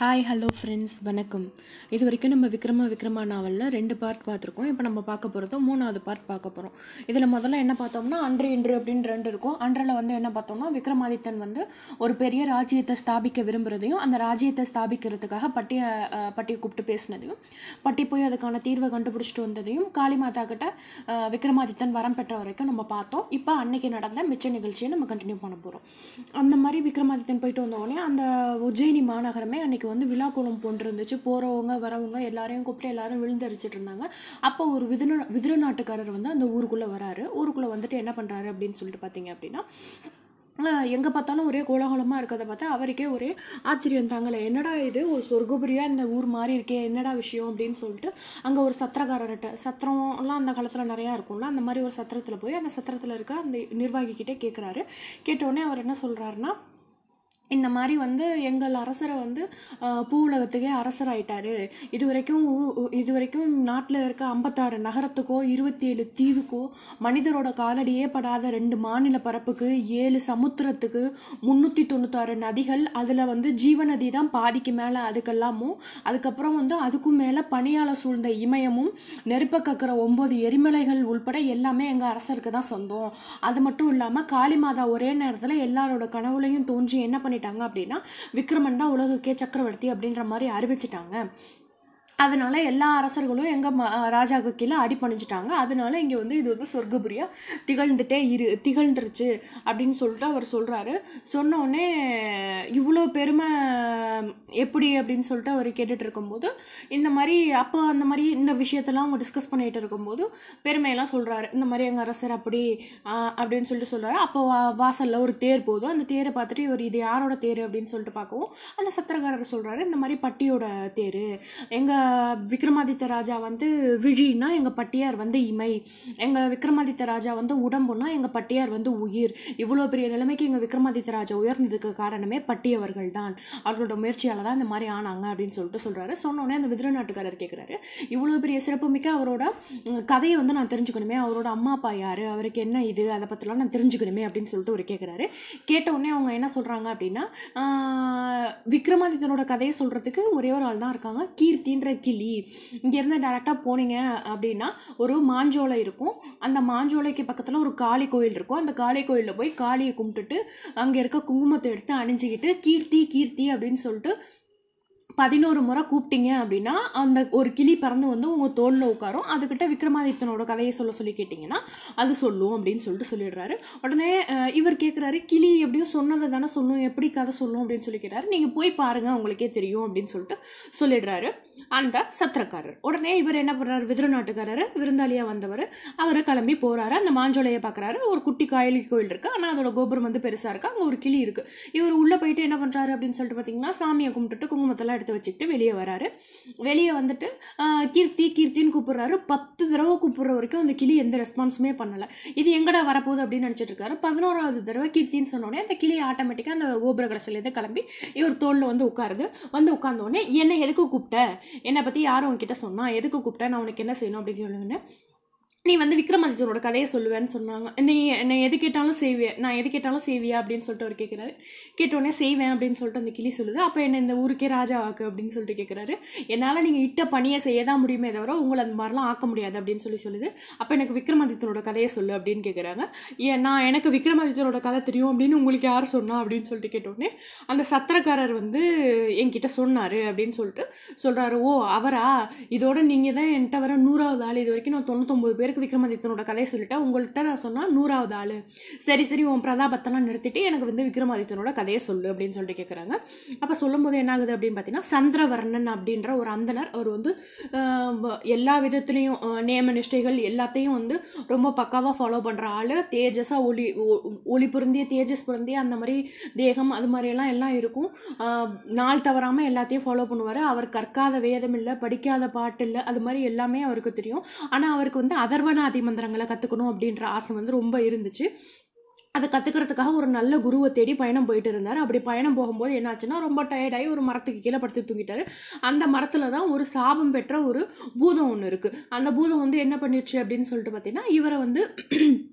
hi hello friends வணக்கம் இது வரைக்கும் நம்ம விக்ரம விக்ரமா நாவலில் ரெண்டு பார்ட் பார்த்துருக்கோம் இப்போ நம்ம பார்க்க போகிறது மூணாவது பார்ட் பார்க்க போகிறோம் இதில் முதல்ல என்ன பார்த்தோம்னா அன்று இன்று அப்படின்னு ரெண்டு இருக்கும் அன்றில் வந்து என்ன பார்த்தோம்னா விக்ரமாதித்தன் வந்து ஒரு பெரிய ராஜ்யத்தை ஸ்தாபிக்க விரும்புகிறதையும் அந்த ராஜ்யத்தை ஸ்தாபிக்கிறதுக்காக பட்டியை அஹ், பட்டியை கூப்பிட்டு பேசினதையும் பட்டி போய் அதுக்கான தீர்வை கண்டுபிடிச்சிட்டு வந்ததையும் காளிமாதா கிட்ட அஹ், விக்ரமாதித்தன் வரம் பெற்ற வரைக்கும் நம்ம பார்த்தோம் இப்போ அன்னைக்கு நடந்த மிச்ச நிகழ்ச்சியை நம்ம கண்டினியூ பண்ண போகிறோம் அந்த மாதிரி விக்ரமாதித்தன் போயிட்டு வந்த உடனே அந்த உஜ்ஜயினி மாநகரமே அன்னைக்கு வந்து விழாக்கோலம் போன்று இருந்துச்சு போகிறவங்க வரவங்க எல்லாரையும் கூப்பிட்டு எல்லாரும் விழுந்தரிச்சிட்டு இருந்தாங்க அப்போ ஒரு விதுர விதுர நாட்டுக்காரர் வந்து அந்த ஊருக்குள்ளே வராரு ஊருக்குள்ளே வந்துட்டு என்ன பண்ணுறாரு அப்படின்னு சொல்லிட்டு பார்த்தீங்க அப்படின்னா எங்கே பார்த்தாலும் ஒரே கோலாகலமாக இருக்கிறத பார்த்தா அவருக்கே ஒரே ஆச்சரியம் தாங்கலை என்னடா இது ஒரு சொர்க்கபுரியாக இந்த ஊர் மாதிரி இருக்கே என்னடா விஷயம் அப்படின்னு சொல்லிட்டு அங்கே ஒரு சத்திரக்காரர்கிட்ட சத்திரம்லாம் அந்த காலத்தில் நிறையா இருக்கும்ல அந்த மாதிரி ஒரு சத்திரத்தில் போய் அந்த சத்திரத்தில் இருக்க அந்த நிர்வாகிக்கிட்டே கேட்குறாரு கேட்டோடனே அவர் என்ன சொல்கிறாருன்னா இந்த மாதிரி வந்து எங்கள் அரசரை வந்து ஆஹ், பூ உலகத்துக்கே அரசராயிட்டாரு இது வரைக்கும் ஊ- ஊ- இது வரைக்கும் நாட்டில் இருக்க ஐம்பத்தாறு நகரத்துக்கோ இருபத்தி ஏழு தீவுக்கோ மனிதரோட காலடியே படாத ரெண்டு மாநில பரப்புக்கு ஏழு சமுத்திரத்துக்கு முந்நூற்றி தொண்ணூத்தாறு நதிகள் அதில் வந்து ஜீவநதி தான் பாதிக்கு மேலே அதுக்கெல்லாமும் அதுக்கப்புறம் வந்து அதுக்கும் மேலே பனியால சூழ்ந்த இமயமும் நெருப்ப கக்கிற ஒம்பது எரிமலைகள் உள்பட எல்லாமே எங்கள் அரசருக்கு தான் சொந்தம் அது மட்டும் இல்லாமல் காளிமாதா ஒரே நேரத்தில் எல்லாரோட கனவுலையும் தோன்றி என்ன பண்ணிட்டாங்க அப்படின்னா விக்ரமன் தான் உலகுக்கே சக்கரவர்த்தி அப்படின்ற மாதிரி அறிவிச்சிட்டாங்க அதனால எல்லா அரசர்களும் எங்கள் ம ராஜாவுக்கு கீழே அடி பணிஞ்சிட்டாங்க அதனால இங்கே வந்து இது வந்து சொர்க்கபுரியாக திகழ்ந்துட்டே இரு திகழ்ந்துருச்சு அப்படின்னு சொல்லிட்டு அவர் சொல்கிறாரு சொன்ன உடனே இவ்வளோ பெருமை எப்படி அப்படின்னு சொல்லிட்டு அவர் கேட்டுட்டு இருக்கும்போது இந்த மாதிரி அப்போ அந்த மாதிரி இந்த விஷயத்தெல்லாம் அவங்க டிஸ்கஸ் பண்ணிட்டு இருக்கும்போது பெருமையெல்லாம் சொல்கிறாரு இந்த மாதிரி எங்கள் அரசர் அப்படி ஆஹ், அப்படின்னு சொல்லிட்டு சொல்கிறாரு அப்போ வா வாசலில் ஒரு தேர் போதும் அந்த தேரை பார்த்துட்டு இவர் இது யாரோட தேர் அப்படின்னு சொல்லிட்டு பார்க்கவும் அந்த சத்திரக்காரர் சொல்கிறாரு இந்த மாதிரி பட்டியோட தேர் எங்கள் விக்ரமாதித்ய ராஜா வந்து விழின்னா எங்கள் பட்டியார் வந்து இமை எங்கள் விக்ரமாதித்ய ராஜா வந்து உடம்புனா எங்கள் பட்டியார் வந்து உயிர் இவ்வளோ பெரிய நிலைமைக்கு எங்கள் விக்ரமாதித்ய ராஜா உயர்ந்ததுக்கு காரணமே பட்டியவர்கள் தான் அவர்களோட முயற்சியால் தான் இந்த மாதிரி ஆனாங்க அப்படின்னு சொல்லிட்டு சொல்கிறாரு சொன்னோடனே அந்த விதுர நாட்டுக்காரர் கேட்குறாரு இவ்வளோ பெரிய சிறப்புமிக்க அவரோட உம், கதையை வந்து நான் தெரிஞ்சுக்கணுமே அவரோட அம்மா அப்பா யார் அவருக்கு என்ன இது அதை பற்றிலாம் நான் தெரிஞ்சுக்கணுமே அப்படின்னு சொல்லிட்டு அவர் கேட்குறாரு கேட்ட உடனே அவங்க என்ன சொல்கிறாங்க அப்படின்னா ஆஹ், விக்ரமாதித்தனோட கதையை சொல்கிறதுக்கு ஒரே ஒரு ஆள் தான் இருக்காங்க கீர்த்தின்ற கிளி இங்கேருந்து டேரெக்டாக போனீங்க அப்படின்னா ஒரு மாஞ்சோலை இருக்கும் அந்த மாஞ்சோலைக்கு பக்கத்தில் ஒரு காளி கோயில் இருக்கும் அந்த காளி கோயிலில் போய் காளியை கும்பிட்டுட்டு அங்கே இருக்க குங்குமத்தை எடுத்து அணிஞ்சிக்கிட்டு கீர்த்தி கீர்த்தி அப்படின்னு சொல்லிட்டு பதினோரு முறை கூப்பிட்டீங்க அப்படின்னா அந்த ஒரு கிளி பறந்து வந்து உங்கள் தோளில் உட்காரும் அதுக்கிட்ட விக்ரமாதித்தனோட கதையை சொல்ல சொல்லி கேட்டிங்கன்னா அது சொல்லும் அப்படின்னு சொல்லிட்டு சொல்லிடுறாரு உடனே அஹ், இவர் கேட்குறாரு கிளி எப்படியும் சொன்னதை தானே சொல்லும் எப்படி கதை சொல்லும் அப்படின்னு சொல்லி கேட்டாரு நீங்கள் போய் பாருங்கள் உங்களுக்கே தெரியும் அப்படின்னு சொல்லிட்டு சொல்லிடுறாரு அந்த சத்திரக்காரர் உடனே இவர் என்ன பண்ணுறாரு விதுர நாட்டுக்காரர் விருந்தாளியாக வந்தவர் அவர் கிளம்பி போகிறாரு அந்த மாஞ்சோலையை பார்க்குறாரு ஒரு குட்டி காயலி கோயில் இருக்குது ஆனால் அதோட கோபுரம் வந்து பெருசாக இருக்குது அங்கே ஒரு கிளி இருக்குது இவர் உள்ளே போயிட்டு என்ன பண்ணுறாரு அப்படின்னு சொல்லிட்டு பார்த்தீங்கன்னா சாமியை கும்பிட்டுட்டு குங்குமத்தெல்லாம் எடுத்து வச்சுக்கிட்டு வெளியே வராரு வெளியே வந்துட்டு ஆஹ், கீர்த்தி கீர்த்தின்னு கூப்பிடுறாரு பத்து தடவை கூப்பிடுற வரைக்கும் அந்த கிளி எந்த ரெஸ்பான்ஸுமே பண்ணலை இது எங்கடா வரப்போகுது அப்படின்னு நினச்சிட்டு இருக்காரு பதினோராவது தடவை கீர்த்தின்னு சொன்னோடனே அந்த கிளி ஆட்டோமேட்டிக்காக அந்த கோபுர கடைசிலேருந்து கிளம்பி இவர் தோளில் வந்து உட்காருது வந்து உட்கார்ந்த உடனே என்னை எதுக்கு கூப்பிட்ட என்னை பற்றி யாரும் உன்கிட்ட சொன்னா எதுக்கு கூப்பிட்ட நான் உனக்கு என்ன செய்யணும் அப்படின்னு சொல்லுவேன்னு நீ வந்து விக்ரமாதித்தனோட கதையை சொல்லுவேன்னு சொன்னாங்க நீ என்னை எது கேட்டாலும் செய்வியா நான் எது கேட்டாலும் செய்வியா அப்படின்னு சொல்லிட்டு அவர் கேட்குறாரு கேட்டோடனே செய்வேன் அப்படின்னு சொல்லிட்டு அந்த கிளி சொல்லுது அப்போ என்ன இந்த ஊருக்கே ராஜா ஆக்கு அப்படின்னு சொல்லிட்டு கேட்குறாரு என்னால் நீங்கள் இட்ட பணியை செய்ய தான் முடியுமே தவிர உங்களை அந்த மாதிரிலாம் ஆக்க முடியாது அப்படின்னு சொல்லி சொல்லுது அப்போ எனக்கு விக்ரமாதித்தனோட கதையை சொல்லு அப்படின்னு கேட்குறாங்க ஏன் நான் எனக்கு விக்ரமாதித்தனோட கதை தெரியும் அப்படின்னு உங்களுக்கு யார் சொன்னா அப்படின்னு சொல்லிட்டு கேட்டோடனே அந்த சத்திரக்காரர் வந்து என்கிட்ட சொன்னார் அப்படின்னு சொல்லிட்டு சொல்கிறாரு ஓ அவரா இதோட நீங்கள் தான் என்கிட்ட வர நூறாவது ஆள் இது வரைக்கும் நான் தொண்ணூத்தொம்பது பேருக்கு விக்ரமாதித்தனோட கதையை சொல்லிட்டேன் உங்கள்கிட்ட நான் சொன்னால் நூறாவது ஆள் சரி சரி உன் பிரதாபத்தெல்லாம் நிறுத்திட்டு எனக்கு வந்து விக்ரமாதித்தனோட கதையை சொல்லு அப்படின்னு சொல்லிட்டு கேட்குறாங்க அப்போ சொல்லும்போது என்ன ஆகுது அப்படின்னு பார்த்தீங்கன்னா சந்திரவர்ணன் அப்படின்ற ஒரு அந்தனர் அவர் வந்து ஆஹ், வ- எல்லா விதத்துலேயும் நேம நிஷ்டைகள் எல்லாத்தையும் வந்து ரொம்ப பக்காவாக ஃபாலோ பண்ணுற ஆள் தேஜஸாக ஒளி ஒ- ஒளி பொருந்திய தேஜஸ் பொருந்திய அந்த மாதிரி தேகம் அது மாதிரியெல்லாம் எல்லாம் இருக்கும் ஆஹ், நாள் தவறாமல் எல்லாத்தையும் ஃபாலோ பண்ணுவார் அவர் கற்காத வேதம் இல்லை படிக்காத பாட்டு இல்லை அது மாதிரி எல்லாமே அவருக்கு தெரியும் ஆனால் அவருக்கு வந்து அதர்வனாதி மந்திரங்களை கற்றுக்கணும் அப்படின்ற ஆசை வந்து ரொம்ப இருந்துச்சு அதை கற்றுக்கிறதுக்காக ஒரு நல்ல குருவை தேடி பயணம் போயிட்டு இருந்தார் அப்படி பயணம் போகும்போது என்னாச்சுன்னா ரொம்ப டயர்டாகி ஒரு மரத்துக்கு கீழே படுத்து தூங்கிட்டாரு அந்த மரத்தில் தான் ஒரு சாபம் பெற்ற ஒரு பூதம் ஒன்று இருக்குது அந்த பூதம் வந்து என்ன பண்ணிடுச்சு அப்படின்னு சொல்லிட்டு பார்த்தீங்கன்னா இவரை வந்து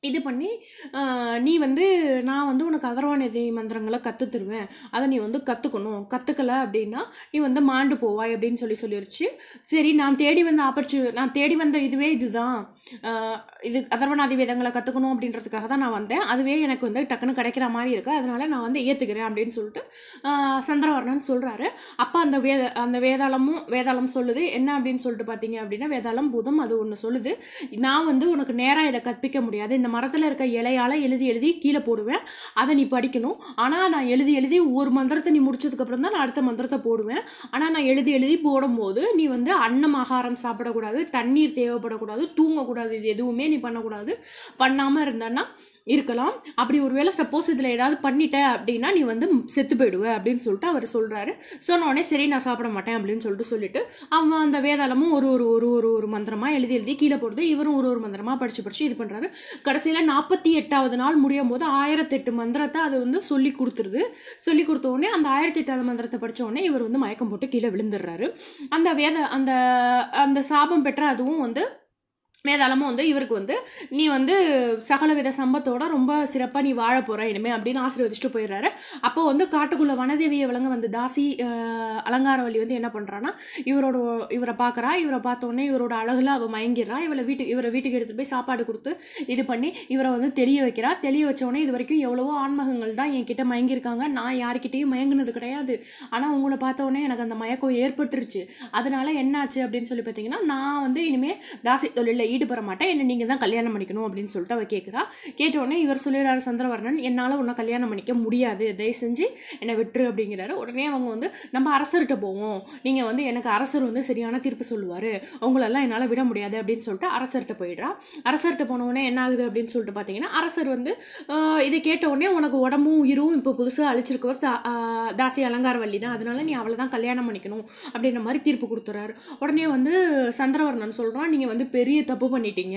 இது பண்ணி ஆஹ், நீ வந்து நான் வந்து உனக்கு அதர்வாநிதி மந்திரங்களை கற்றுத் தருவேன் அதை நீ வந்து கற்றுக்கணும் கற்றுக்கல அப்படின்னா நீ வந்து மாண்டு போவாய் அப்படின்னு சொல்லி சொல்லிருச்சு சரி நான் தேடி வந்த ஆப்பர்ச்சு நான் தேடி வந்த இதுவே இதுதான் ஆஹ், இது அதர்வநாதி வேதங்களை கற்றுக்கணும் அப்படின்றதுக்காக தான் நான் வந்தேன் அதுவே எனக்கு வந்து டக்குன்னு கிடைக்கிற மாதிரி இருக்குது அதனால நான் வந்து ஏற்றுக்கிறேன் அப்படின்னு சொல்லிட்டு ஆஹ், சந்திரவர்ணன் சொல்கிறாரு அப்போ அந்த வேத அந்த வேதாளமும் வேதாளம் சொல்லுது என்ன அப்படின்னு சொல்லிட்டு பார்த்தீங்க அப்படின்னா வேதாளம் பூதம் அது ஒன்று சொல்லுது நான் வந்து உனக்கு நேராக இதை கற்பிக்க முடியாது இந்த மரத்தில் இருக்க இலையால் எழுதி எழுதி கீழே போடுவேன் அதை நீ படிக்கணும் ஆனால் நான் எழுதி எழுதி ஒரு மந்திரத்தை நீ முடிச்சதுக்கப்புறம் தான் நான் அடுத்த மந்திரத்தை போடுவேன் ஆனால் நான் எழுதி எழுதி போடும்போது நீ வந்து அன்னம் ஆகாரம் சாப்பிடக்கூடாது தண்ணீர் தேவைப்படக்கூடாது தூங்கக்கூடாது இது எதுவுமே நீ பண்ணக்கூடாது பண்ணாமல் இருந்தேன்னா இருக்கலாம் அப்படி ஒருவேளை சப்போஸ் இதில் ஏதாவது பண்ணிட்ட அப்படின்னா நீ வந்து செத்து போயிடுவ அப்படின்னு சொல்லிட்டு அவர் சொல்கிறாரு சொன்ன உடனே சரி நான் சாப்பிட மாட்டேன் அப்படின்னு சொல்லிட்டு சொல்லிட்டு அவன் அந்த வேதாளமும் ஒரு ஒரு ஒரு ஒரு ஒரு மந்திரமாக எழுதி எழுதி கீழே போடுது இவரும் ஒரு ஒரு மந்திரமாக படித்து படித்து இது பண்ணுறாரு கடைசியில் நாற்பத்தி எட்டாவது நாள் முடியும் போது ஆயிரத்தெட்டு மந்திரத்தை அது வந்து சொல்லி கொடுத்துருது சொல்லி கொடுத்த உடனே அந்த ஆயிரத்தி எட்டாவது மந்திரத்தை படித்த உடனே இவர் வந்து மயக்கம் போட்டு கீழே விழுந்துடுறாரு அந்த வேத அந்த அந்த சாபம் பெற்ற அதுவும் வந்து வேதாளமும் வந்து இவருக்கு வந்து நீ வந்து சகலவித சம்பத்தோட ரொம்ப சிறப்பாக நீ வாழ போகிற இனிமே அப்படின்னு ஆசீர்வதிச்சுட்டு போயிடுறாரு அப்போ வந்து காட்டுக்குள்ள வனதேவியை விளங்க வந்து தாசி அஹ், அலங்காரவல்லி வந்து என்ன பண்ணுறான்னா இவரோட இவரை பார்க்குறா இவரை பார்த்த உடனே இவரோட அழகுல அவள் மயங்கிடுறா இவளை வீட்டுக்கு இவரை வீட்டுக்கு எடுத்துட்டு போய் சாப்பாடு கொடுத்து இது பண்ணி இவரை வந்து தெளிய வைக்கிறா தெளிய வச்ச உடனே இது வரைக்கும் எவ்வளவோ ஆண்மகங்கள் தான் என்கிட்ட மயங்கியிருக்காங்க நான் யார்கிட்டயும் மயங்கினது கிடையாது ஆனால் உங்களை பார்த்த உடனே எனக்கு அந்த மயக்கம் ஏற்பட்டுருச்சு அதனால என்னாச்சு அப்படின்னு சொல்லி பார்த்தீங்கன்னா நான் வந்து இனிமே தாசி தொழிலில் ஈடுபட மாட்டேன் என்ன நீங்கள் தான் கல்யாணம் பண்ணிக்கணும் அப்படின்னு சொல்லிட்டு அவள் கேட்குறா கேட்ட உடனே இவர் சொல்லிடுறாரு சந்திரவர்ணன் என்னால் உன்னை கல்யாணம் பண்ணிக்க முடியாது தயவு செஞ்சு என்னை விட்டுரு அப்படிங்கிறாரு உடனே அவங்க வந்து நம்ம அரசர்கிட்ட போவோம் நீங்கள் வந்து எனக்கு அரசர் வந்து சரியான தீர்ப்பு சொல்லுவார் உங்களெல்லாம் என்னால் விட முடியாது அப்படின்னு சொல்லிட்டு அரசர்கிட்ட போயிடுறா அரசர்கிட்ட போன உடனே என்ன ஆகுது அப்படின்னு சொல்லிட்டு பார்த்தீங்கன்னா அரசர் வந்து ஆஹ், இதை கேட்ட உடனே உனக்கு உடம்பும் உயிரும் இப்போ புதுசாக அழிச்சிருக்கவர் தா- ஆஹ், தாசி அலங்காரவல்லி தான் அதனால நீ அவளை தான் கல்யாணம் பண்ணிக்கணும் அப்படின்ற மாதிரி தீர்ப்பு கொடுத்துறாரு உடனே வந்து சந்திரவர்ணன் சொல்கிறான் நீங்கள் வந்து பெரிய தப்பு பண்ணிட்டீங்க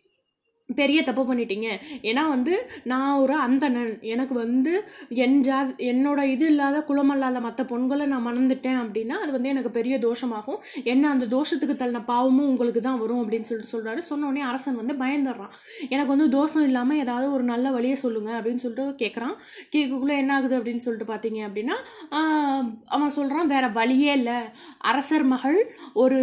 பெரிய தப்பு பண்ணிட்டீங்க ஏன்னா வந்து நான் ஒரு அந்தணன் எனக்கு வந்து என் ஜா என்னோட இது இல்லாத குலமல்லாத மற்ற பொண்களை நான் மணந்துட்டேன் அப்படின்னா அது வந்து எனக்கு பெரிய தோஷமாகும் என்ன அந்த தோஷத்துக்கு தள்ளின பாவமும் உங்களுக்கு தான் வரும் அப்படின்னு சொல்லிட்டு சொல்கிறாரு சொன்ன உடனே அரசன் வந்து பயந்துடுறான் எனக்கு வந்து தோஷம் இல்லாமல் ஏதாவது ஒரு நல்ல வழியை சொல்லுங்க அப்படின்னு சொல்லிட்டு கேட்குறான் கேட்கக்குள்ளே என்ன ஆகுது அப்படின்னு சொல்லிட்டு பார்த்தீங்க அப்படின்னா ஆஹ், அவன் சொல்கிறான் வேற வழியே இல்லை அரசர் மகள் ஒரு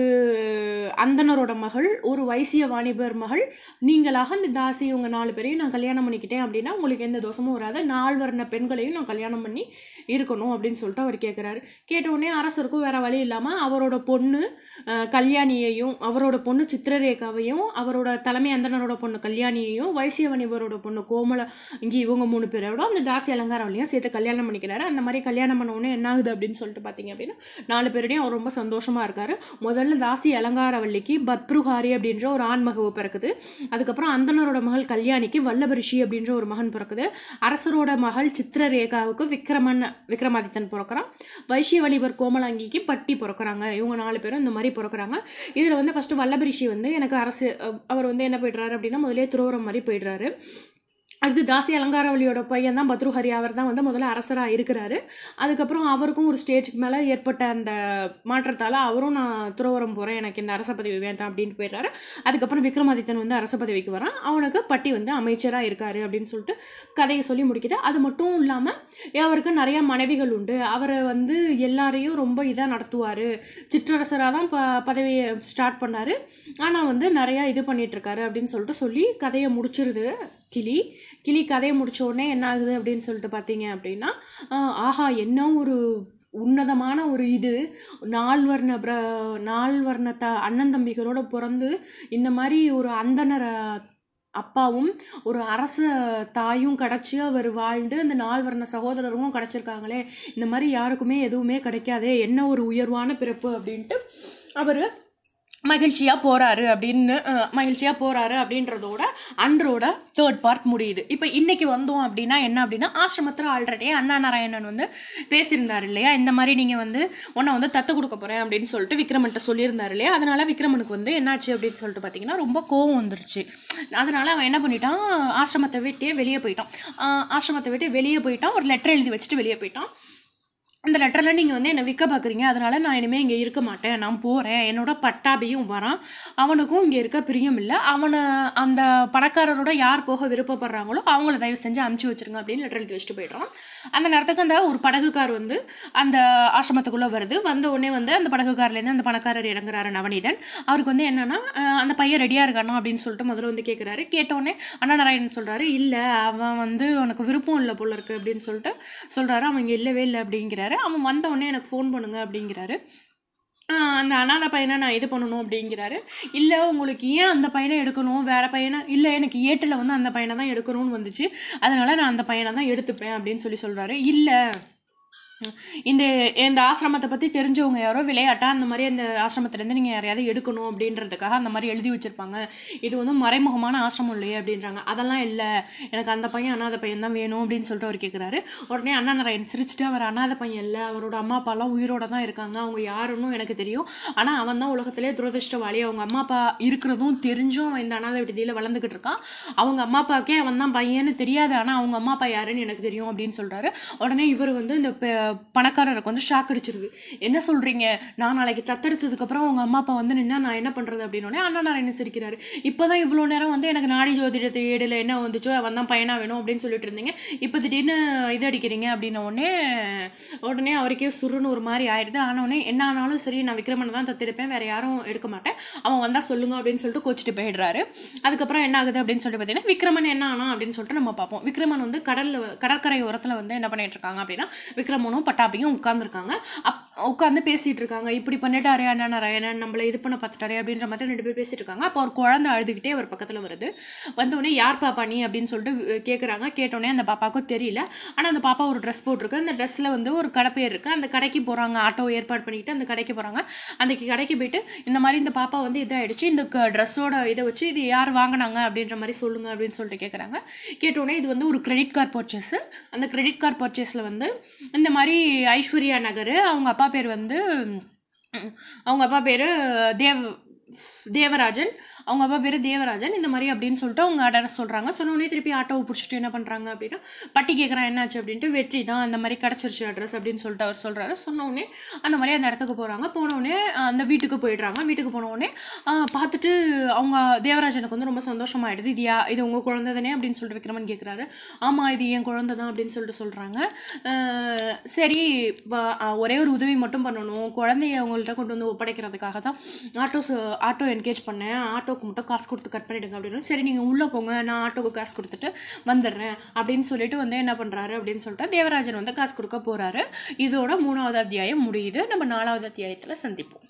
அந்தணரோட மகள் ஒரு வைசிய வாணிபர் மகள் நீங்களாக இந்த தாசி இவங்க நாலு பேரையும் நான் கல்யாணம் பண்ணிக்கிட்டேன் அப்படின்னா உங்களுக்கு எந்த தோஷமும் வராது நால் வர்ண பெண்களையும் நான் கல்யாணம் பண்ணி இருக்கணும் அப்படின்னு சொல்லிட்டு அவர் கேட்குறாரு கேட்ட உடனே அரசருக்கும் வேற வழி இல்லாமல் அவரோட பொண்ணு அஹ், கல்யாணியையும் அவரோட பொண்ணு சித்திரரேகாவையும் அவரோட தலைமை அந்தணரோட பொண்ணு கல்யாணியையும் வைசிய வணிபரோட பொண்ணு கோமல இங்கே இவங்க மூணு பேரோட அந்த தாசி அலங்காரவளையும் சேர்த்து கல்யாணம் பண்ணிக்கிறாரு அந்த மாதிரி கல்யாணம் பண்ண உடனே என்ன ஆகுது அப்படின்னு சொல்லிட்டு பார்த்தீங்க அப்படின்னா நாலு பேருடையும் அவர் ரொம்ப சந்தோஷமா இருக்காரு முதல்ல தாசி அலங்காரவல்லிக்கு பத்ருகாரி அப்படின்ற ஒரு ஆண்மகவு பிறக்குது அதுக்கப்புறம் அந்தணரோட மகள் கல்யாணிக்கு வல்லபரிஷி அப்படின்ற ஒரு மகன் பிறக்குது அரசரோட மகள் சித்திரரேகாவுக்கு விக்ரமன் விக்ரமாதித்தன் பிறக்கிறான் வைஷ்யவலிபர் கோமலாங்கிக்கு பட்டி பிறக்கிறாங்க இவங்க நாலு பேரும் இந்த மாதிரி பிறக்கிறாங்க இதில் வந்து ஃபஸ்ட்டு வல்லபரிஷி வந்து எனக்கு அரசு அஹ், அவர் வந்து என்ன போயிடுறாரு அப்படின்னா முதலே துறவரம் மாதிரி போயிடுறாரு அடுத்து தாசி அலங்காரவலியோட பையன் தான் பத்ருஹரி அவர் தான் வந்து முதல்ல அரசராக இருக்கிறாரு அதுக்கப்புறம் அவருக்கும் ஒரு ஸ்டேஜுக்கு மேலே ஏற்பட்ட அந்த மாற்றத்தால் அவரும் நான் துறவரம் போகிறேன் எனக்கு இந்த அரச பதவி வேண்டாம் அப்படின்னு போயிடுறாரு அதுக்கப்புறம் விக்ரமாதித்தன் வந்து அரச பதவிக்கு வரான் அவனுக்கு பட்டி வந்து அமைச்சராக இருக்காரு அப்படின்னு சொல்லிட்டு கதையை சொல்லி முடிக்குது அது மட்டும் இல்லாமல் அவருக்கு நிறைய மனைவிகள் உண்டு அவர் வந்து எல்லாரையும் ரொம்ப இதாக நடத்துவார் சிற்றரசராக தான் ப பதவியை ஸ்டார்ட் பண்ணார் ஆனால் வந்து நிறையா இது பண்ணிட்டு இருக்காரு அப்படின்னு சொல்லிட்டு சொல்லி கதையை முடிச்சிருது கிளி கிளி கதையை முடிச்ச உடனே என்ன ஆகுது அப்படின்னு சொல்லிட்டு பார்த்தீங்க அப்படின்னா ஆஹ் ஆஹா என்ன ஒரு உன்னதமான ஒரு இது நால்வர்ண பிர நால்வர்ண த அண்ணன் தம்பிகளோட பிறந்து இந்த மாதிரி ஒரு அந்தணர அப்பாவும் ஒரு அரச தாயும் கிடச்சி அவர் வாழ்ந்து அந்த நால்வர்ண சகோதரரும் கிடச்சிருக்காங்களே இந்த மாதிரி யாருக்குமே எதுவுமே கிடைக்காதே என்ன ஒரு உயர்வான பிறப்பு அப்படின்ட்டு அவர் மகிழ்ச்சியாக போகிறாரு அப்படின்னு மகிழ்ச்சியாக போகிறாரு அப்படின்றதோட அன்றோட தேர்ட் பார்ட் முடியுது இப்போ இன்னைக்கு வந்தோம் அப்படின்னா என்ன அப்படின்னா ஆசிரமத்தில் ஆல்ரெடி அண்ணா நாராயணன் வந்து பேசியிருந்தார் இல்லையா இந்த மாதிரி நீங்கள் வந்து உன்னை வந்து தத்து கொடுக்க போகிறேன் அப்படின்னு சொல்லிட்டு விக்ரமன்ட்ட சொல்லியிருந்தார் இல்லையா அதனால விக்ரமனுக்கு வந்து என்னாச்சு அப்படின்னு சொல்லிட்டு பார்த்தீங்கன்னா ரொம்ப கோவம் வந்துருச்சு அதனால அவன் என்ன பண்ணிட்டான் ஆசிரமத்தை விட்டே வெளியே போயிட்டான் ஆஹ் ஆசிரமத்தை விட்டு வெளியே போயிட்டான் ஒரு லெட்டர் எழுதி வச்சுட்டு வெளியே போயிட்டான் அந்த லெட்டரில் நீங்கள் வந்து என்னை விற்க பார்க்குறீங்க அதனால் நான் இனிமேல் இங்கே இருக்க மாட்டேன் நான் போகிறேன் என்னோட பட்டாபியும் வரான் அவனுக்கும் இங்கே இருக்க பிரியம் இல்லை அவனை அந்த பணக்காரரோட யார் போக விருப்பப்படுறாங்களோ அவங்கள தயவு செஞ்சு அமுச்சு வச்சிருங்க அப்படின்னு லெட்டர் எழுதி வச்சுட்டு போயிடுறான் அந்த நேரத்துக்கு அந்த ஒரு படகுக்கார் வந்து அந்த ஆசிரமத்துக்குள்ளே வருது வந்த உடனே வந்து அந்த படகுக்காரிலேருந்து அந்த பணக்காரர் இறங்குறாரு நவநீதன் அவருக்கு வந்து என்னன்னா அஹ், அந்த பையன் ரெடியாக இருக்கானா அப்படின்னு சொல்லிட்டு முதல்ல வந்து கேட்குறாரு கேட்டோடனே அண்ணா நாராயணன் சொல்கிறாரு இல்லை அவன் வந்து உனக்கு விருப்பம் இல்லை போல இருக்கு அப்படின்னு சொல்லிட்டு சொல்கிறாரு அவன் இங்கே இல்லவே இல்லை அப்படிங்கிறாரு அவன் வந்த உடனே எனக்கு ஃபோன் பண்ணுங்க அப்படிங்கிறாரு ஆஹ் அந்த அனாதை பையனை நான் இது பண்ணணும் அப்படிங்கிறாரு இல்லை உங்களுக்கு ஏன் அந்த பையனை எடுக்கணும் வேற பையனை இல்லை எனக்கு ஏட்டில் வந்து அந்த பையனை தான் எடுக்கணும்னு வந்துச்சு அதனால நான் அந்த பையனை தான் எடுத்துப்பேன் அப்படின்னு சொல்லி சொல்கிறாரு இல்லை இந்த இந்த ஆசிரமத்தை பற்றி தெரிஞ்சவங்க யாரோ விளையாட்டா அந்த மாதிரி அந்த ஆசிரமத்துலேருந்து நீங்கள் யாரையாவது எடுக்கணும் அப்படின்றதுக்காக அந்த மாதிரி எழுதி வச்சுருப்பாங்க இது வந்து மறைமுகமான ஆசிரமம் இல்லையே அப்படின்றாங்க அதெல்லாம் இல்லை எனக்கு அந்த பையன் அனாதை பையன் தான் வேணும் அப்படின்னு சொல்லிட்டு அவர் கேட்குறாரு உடனே அண்ணா நாராயண் சிரிச்சுட்டு அவர் அனாதை பையன் இல்லை அவரோட அம்மா அப்பாலாம் உயிரோட தான் இருக்காங்க அவங்க யாருன்னு எனக்கு தெரியும் ஆனால் அவன் தான் உலகத்திலே துரதிருஷ்டவாளி அவங்க அம்மா அப்பா இருக்கிறதும் தெரிஞ்சும் அவன் இந்த அனாதை விடுதியில் வளர்ந்துக்கிட்டு இருக்கான் அவங்க அம்மா அப்பாக்கே அவன் தான் பையன்னு தெரியாது ஆனால் அவங்க அம்மா அப்பா யாருன்னு எனக்கு தெரியும் அப்படின்னு சொல்கிறாரு உடனே இவர் வந்து இந்த பெ- பணக்காரருக்கு வந்து ஷாக் அடிச்சிருது என்ன சொல்கிறீங்க நான் நாளைக்கு தத்தெடுத்ததுக்கப்புறம் உங்கள் அம்மா அப்பா வந்து நின்னா நான் என்ன பண்ணுறது அப்படின்னோடனே அண்ணா நாராயணன் சிரிக்கிறாரு இப்போ தான் இவ்வளோ நேரம் வந்து எனக்கு நாடி ஜோதிடத்தை ஏடில் என்ன வந்துச்சோ அவன் தான் பையனா வேணும் அப்படின்னு சொல்லிட்டு இருந்தீங்க இப்போ திடீர்னு இது அடிக்கிறீங்க அப்படின்ன உடனே உடனே அவருக்கே சுருன்னு ஒரு மாதிரி ஆயிடுது ஆன உடனே என்ன ஆனாலும் சரி நான் விக்ரமனை தான் தத்தெடுப்பேன் வேற யாரும் எடுக்க மாட்டேன் அவன் வந்தால் சொல்லுங்க அப்படின்னு சொல்லிட்டு கோச்சிட்டு போயிடுறாரு அதுக்கப்புறம் என்ன ஆகுது அப்படின்னு சொல்லிட்டு பார்த்தீங்கன்னா விக்ரமன் என்ன ஆனா அப்படின்னு சொல்லிட்டு நம்ம பார்ப்போம் விக்ரமன் வந்து கடல்ல கடற்கரை ஓரத்தில் வந்து என்ன பண்ணிட்டு இருக்காங்க அப்படின்னா விக்ரமனும் பட்டாபியும் உட்காந்துருக்காங்க அப் உட்காந்து பேசிட்டு இருக்காங்க இப்படி பண்ணிட்டாரே அண்ணா நாராயணன் நம்மள இது பண்ண பார்த்துட்டாரே அப்படின்ற மாதிரி ரெண்டு பேர் பேசிட்டு இருக்காங்க அப்போ ஒரு குழந்தை அழுதுகிட்டே அவர் பக்கத்தில் வருது வந்தோடனே யார் பாப்பா நீ அப்படின்னு சொல்லிட்டு கேட்குறாங்க கேட்டோடனே அந்த பாப்பாவுக்கும் தெரியல ஆனால் அந்த பாப்பா ஒரு ட்ரெஸ் போட்டிருக்கு அந்த ட்ரெஸ்ஸில் வந்து ஒரு கடை பேர் இருக்குது அந்த கடைக்கு போகிறாங்க ஆட்டோ ஏற்பாடு பண்ணிக்கிட்டு அந்த கடைக்கு போகிறாங்க அந்த கடைக்கு போயிட்டு இந்த மாதிரி இந்த பாப்பா வந்து இதாகிடுச்சு இந்த ட்ரெஸ்ஸோட இதை வச்சு இது யார் வாங்கினாங்க அப்படின்ற மாதிரி சொல்லுங்க அப்படின்னு சொல்லிட்டு கேட்குறாங்க கேட்டோடனே இது வந்து ஒரு கிரெடிட் கார்டு பர்ச்சேஸ் அந்த கிரெடிட் கார்டு பர்ச்சேஸில் வந்து இந்த மாதிரி ஐஸ்வர்யா நகர் அவங்க அப்பா பேர் வந்து உம், அவங்க அப்பா பேர் தேவ் தேவராஜன் அவங்க அப்பா பேர் தேவராஜன் இந்த மாதிரி அப்படின்னு சொல்லிட்டு அவங்க அட்ரஸ் சொல்கிறாங்க சொன்னோடனே திருப்பி ஆட்டோவை பிடிச்சிட்டு என்ன பண்ணுறாங்க அப்படின்னா பட்டி கேட்குறான் என்னாச்சு அப்படின்ட்டு வெற்றி தான் அந்த மாதிரி கிடச்சிருச்சு அட்ரஸ் அப்படின்னு சொல்லிட்டு அவர் சொல்கிறாரு சொன்னோடனே அந்த மாதிரி அந்த இடத்துக்கு போகிறாங்க போனோடனே அந்த வீட்டுக்கு போயிடுறாங்க வீட்டுக்கு போனோடனே பார்த்துட்டு அவங்க தேவராஜனுக்கு வந்து ரொம்ப சந்தோஷமாயிடுது இது யா இது உங்கள் குழந்தை தானே அப்படின்னு சொல்லிட்டு விக்ரமன் கேட்குறாரு ஆமாம் இது என் குழந்தை தான் அப்படின்னு சொல்லிட்டு சொல்கிறாங்க சரி வ- அஹ் ஒரே ஒரு உதவி மட்டும் பண்ணணும் குழந்தைய அவங்கள்ட்ட கொண்டு வந்து ஒப்படைக்கிறதுக்காக தான் ஆட்டோ ஆட்டோ என்கேஜ் பண்ணேன் ஆட்டோக்கு மட்டும் காசு கொடுத்து கட் பண்ணிடுங்க அப்படின்னு சரி நீங்கள் உள்ளே போங்க நான் ஆட்டோக்கு காசு கொடுத்துட்டு வந்துடுறேன் அப்படின்னு சொல்லிட்டு வந்து என்ன பண்ணுறாரு அப்படின்னு சொல்லிட்டு தேவராஜன் வந்து காசு கொடுக்க போகிறாரு இதோட மூணாவது அத்தியாயம் முடியுது நம்ம நாலாவது அத்தியாயத்தில் சந்திப்போம்